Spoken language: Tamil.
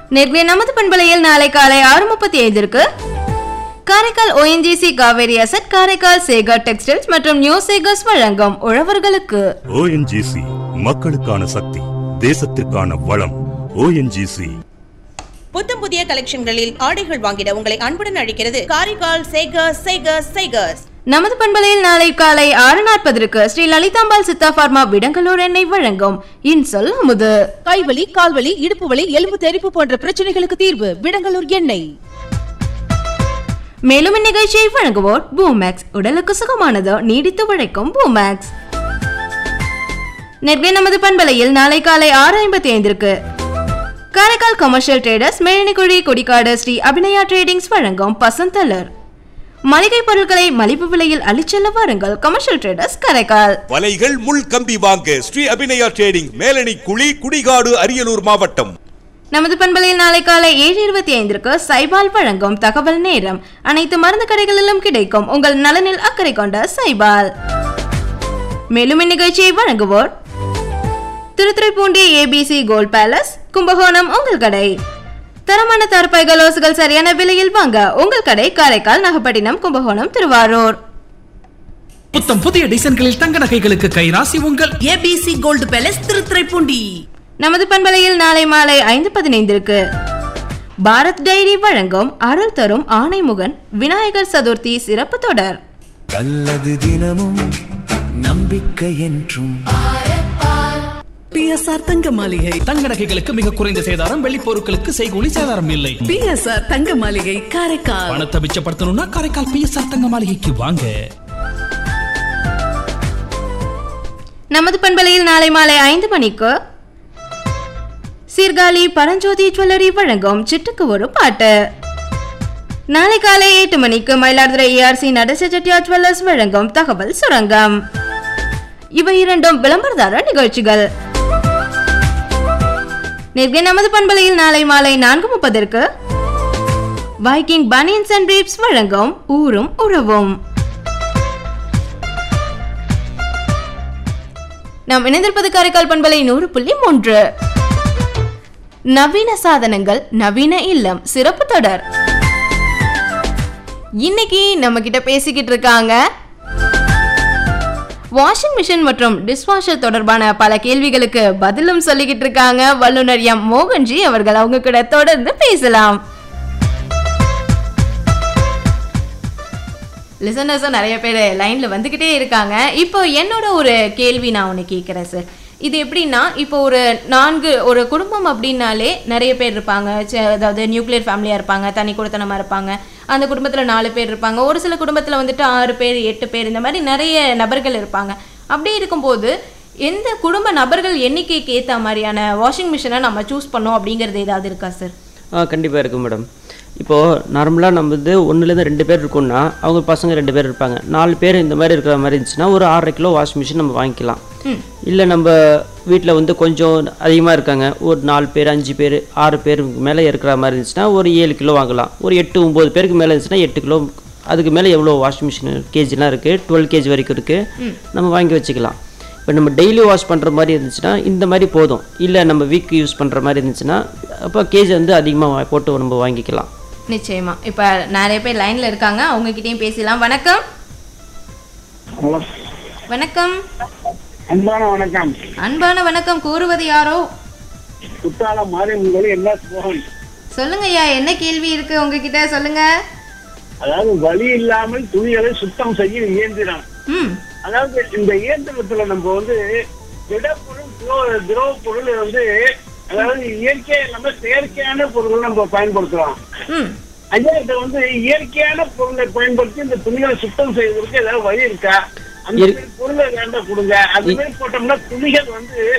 நெட்வே நமது பண்பலையில் நாளை காலை ஆறு முப்பத்தி ஐந்திற்கு Karaikal ONGC Kaveri asset Karaikal Sekar textiles மற்றும் நியூ சேகர்ஸ் வழங்கும் உழவர்களுக்கு ஓஎன்ஜிசி மக்களுக்கான சக்தி தேசத்திற்கான வளம் ஓஎன்ஜிசி புத்தம் புதிய கலெக்ஷன்களில் ஆடைகள் வாங்கிட உங்களை அன்புடன் அழைக்கிறது காரைக்கால் சேகர்ஸ் சேகர்ஸ் சேகர்ஸ் நமது பண்பலையில் நாளை காலை ஆறு நாற்பதற்கு ஸ்ரீ லலிதாம்பாள் சித்தா பார்மா விடங்கலூர் எண்ணெய் வழங்கும் இன்சொல் அமுது கைவலி கால்வலி இடுப்பு வலி எலும்பு தெறிப்பு போன்ற பிரச்சனைகளுக்கு தீர்வு விடங்கலூர் எண்ணெய் மேலும் இந்நிகழ்ச்சியை வழங்குவோர் பூமேக்ஸ் உடலுக்கு சுகமானதோ நீடித்து உழைக்கும் பூமேக்ஸ் நெட்வே நமது பண்பலையில் நாளை காலை ஆறு ஐம்பத்தி ஐந்திற்கு Karaikal commercial traders Melinikuzhi Kodikadu Sri Abinaya tradings வழங்கும் பசந்தலர் மளிகை பொருட்களை மலிவு விலையில் அள்ளிச்செல்ல வாருங்கள் கமர்ஷியல் ட்ரேடர்ஸ் காரைக்கால் வலைகள் முள் கம்பி வாங்க ஸ்ரீ அபிநயா ட்ரேடிங் மேலணி குழி குடிகாடு அரியலூர் மாவட்டம் நமது பண்பலையில் நாளை காலை ஏழு இருபத்தி ஐந்திற்கு சைபால் வழங்கும் தகவல் நேரம் அனைத்து மருந்து கடைகளிலும் கிடைக்கும் உங்கள் நலனில் அக்கறை கொண்ட சைபால் மேலும் இந்நிகழ்ச்சியை வழங்குவோர் Thiruthuraipoondi ABC gold palace Kumbakonam உங்கள் கடை தரமான தரப்பைகள் ஓசுகள் சரியான விலையில் வாங்க உங்கள் கடை காரைக்கால் நாகப்பட்டினம் கும்பகோணம் திருவாரூர் புத்தம் புதிய டிசைன்களில் தங்க நகைகளுக்கு கைராசி உங்கள் ஏபிசி கோல்டு பேலஸ் திருத்துறைப்பூண்டி நமது பண்பலையில் நாளை மாலை ஐந்து பதினைந்திற்கு பாரத் டைரி வழங்கும் அருள் தரும் ஆணைமுகன் விநாயகர் சதுர்த்தி சிறப்பு தொடர் நல்லது தினமும் நம்பிக்கை என்றும் பிஎஸ்ஆர் தங்க மாளிகை தங்க நகைகளுக்கு மிக குறைந்த சேதாரம் வெள்ளி பொருட்களுக்கு செய்கூலி சேதாரம் இல்லை பிஎஸ்ஆர் தங்க மாளிகை காரைக்கால் பணத்தை மிச்சப்படுத்தணும்னா காரைக்கால் பிஎஸ்ஆர் தங்க மாளிகைக்கு வாங்க நமது பண்பலையில் நாளை மாலை ஐந்து மணிக்கு சீர்காழி பரஞ்சோதி ஜுவல்லரி வழங்கும் சிட்டுக்கு ஒரு பாட்டு நாளை காலை எட்டு மணிக்கு மயிலாடுதுறை ஏஆர்சி நடேச செட்டியார் ஜுவல்லர்ஸ் வழங்கும் தகவல் சுரங்கம் இவை இரண்டும் விளம்பரதார நிகழ்ச்சிகள் நேர்கே நமது பண்பலையில் நாளை மாலை நான்கு முப்பதற்கு வைக்கிங் பனியன்ஸ் அண்ட் பிரீப்ஸ் வழங்கும் ஊரும் உறவும் நாம் இணைந்திருப்பது காரைக்கால் பண்பலை நூறு புள்ளி மூன்று நவீன சாதனங்கள் நவீன இல்லம் சிறப்பு தொடர் இன்னைக்கு நம்ம கிட்ட பேசிக்கிட்டு இருக்காங்க வாஷிங் மிஷின் மற்றும் டிஷ்வாஷர் தொடர்பான பல கேள்விகளுக்கு பதிலும் சொல்லிக்கிட்டு இருக்காங்க வல்லுநர் எம் மோகன்ஜி அவர்கள் அவங்க கூட தொடர்ந்து பேசலாம் லிசனர்ஸும் நிறைய பேர் லைனில் வந்துக்கிட்டே இருக்காங்க இப்போ என்னோட ஒரு கேள்வி நான் ஒன்று கேட்குறேன் சார் இது எப்படின்னா இப்போ ஒரு நான்கு ஒரு குடும்பம் அப்படின்னாலே நிறைய பேர் இருப்பாங்க ச- அதாவது நியூக்ளியர் ஃபேமிலியாக இருப்பாங்க தனி குடுத்தனமாக இருப்பாங்க அந்த குடும்பத்தில் நாலு பேர் இருப்பாங்க ஒரு சில குடும்பத்தில் வந்துட்டு ஆறு பேர் எட்டு பேர் இந்த மாதிரி நிறைய நபர்கள் இருப்பாங்க அப்படி இருக்கும்போது எந்த குடும்ப நபர்கள் எண்ணிக்கைக்கு ஏற்ற மாதிரியான வாஷிங் மிஷினை நம்ம சூஸ் பண்ணோம் அப்படிங்கிறது ஏதாவது இருக்கா சார் ஆ கண்டிப்பாக இருக்கும் மேடம் இப்போது நார்மலாக நம்ம வந்து ஒன்றுலேருந்து ரெண்டு பேர் இருக்கோம்னா அவங்க பசங்க ரெண்டு பேர் இருப்பாங்க நாலு பேர் இந்த மாதிரி இருக்கிற மாதிரி இருந்துச்சுன்னா ஒரு ஆறரை கிலோ வாஷிங் மிஷின் நம்ம வாங்கிக்கலாம் இல்லை நம்ம வீட்டில் வந்து கொஞ்சம் அதிகமாக இருக்காங்க ஒரு நாலு பேர் அஞ்சு பேர் ஆறு பேருக்கு மேலே இருக்கிற மாதிரி இருந்துச்சுன்னா ஒரு ஏழு கிலோ வாங்கலாம் ஒரு எட்டு ஒம்பது பேருக்கு மேலே இருந்துச்சுன்னா எட்டு கிலோ அதுக்கு மேலே எவ்வளோ வாஷிங் மிஷின் கேஜிலாம் இருக்குது டுவெல் கேஜி வரைக்கும் இருக்குது நம்ம வாங்கி வச்சுக்கலாம் இப்போ நம்ம டெய்லி வாஷ் பண்ணுற மாதிரி இருந்துச்சுன்னா இந்த மாதிரி போதும் இல்லை நம்ம வீக் யூஸ் பண்ணுற மாதிரி இருந்துச்சுன்னா அப்போ கேஜ் வந்து அதிகமாக போட்டு நம்ம வாங்கிக்கலாம் நிச்சயமா இப்போ நிறைய பேர் லைனில் இருக்காங்க அவங்க கிட்டயும் பேசலாம் வணக்கம் வணக்கம் அன்பான வணக்கம் அன்பான வணக்கம் கூறுவது யாரோ குற்றாலம் மாரியம்மன் என்ன போகன் சொல்லுங்க ஐயா என்ன கேள்வி இருக்கு உங்ககிட்ட சொல்லுங்க அதாவது வலி இல்லாமல் துணிகளை சுத்தம் செய்யும் இயந்திரம் ம் அதாவது இந்த இயந்திரத்துல நம்ம வந்து திடப்பொருள் திரவ- திரவ பொருள் வந்து அதாவது இயற்கை இல்லாம செயற்கையான பொருட்கள் நம்ம பயன்படுத்துறோம் ம் ஐயா இதை வந்து இயற்கையான பொருளை பயன்படுத்தி இந்த துணிகளை சுத்தம் செய்வதற்கு ஏதாவது வழி இருக்கா அந்த இரு- மாதிரி பொருளை வேண்டாம் கொடுங்க அது மாதிரி போட்டோம்னா துணிகள் வந்து